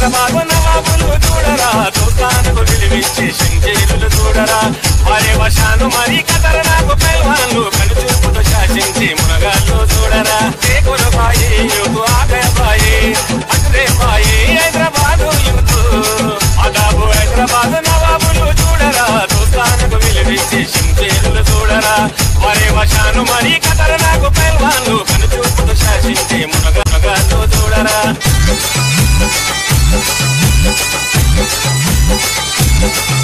హైదరాబాద్ నవాబులు చూడరా దోస్తానకు విలువిచ్చే షంజీరులు చూడరా వారే వశాను మరి కతరనాకు పెల్వాన్లు కనుచూపుతో శాసించి మునగాళ్ళు చూడరా కేకుల బాయి యూతు ఆకయ బాయి అటురే బాయి హైదరాబాద్ యూతు అదాబు హైదరాబాద్ నవాబులు చూడరా దోస్తానకు విలువిచ్చే షంజీరులు చూడరా వారే వశాను మరి కతరనాకు పెల్వాన్లు కనుచూపుతో శాసించి మునగాళ్ళు చూడరా Thank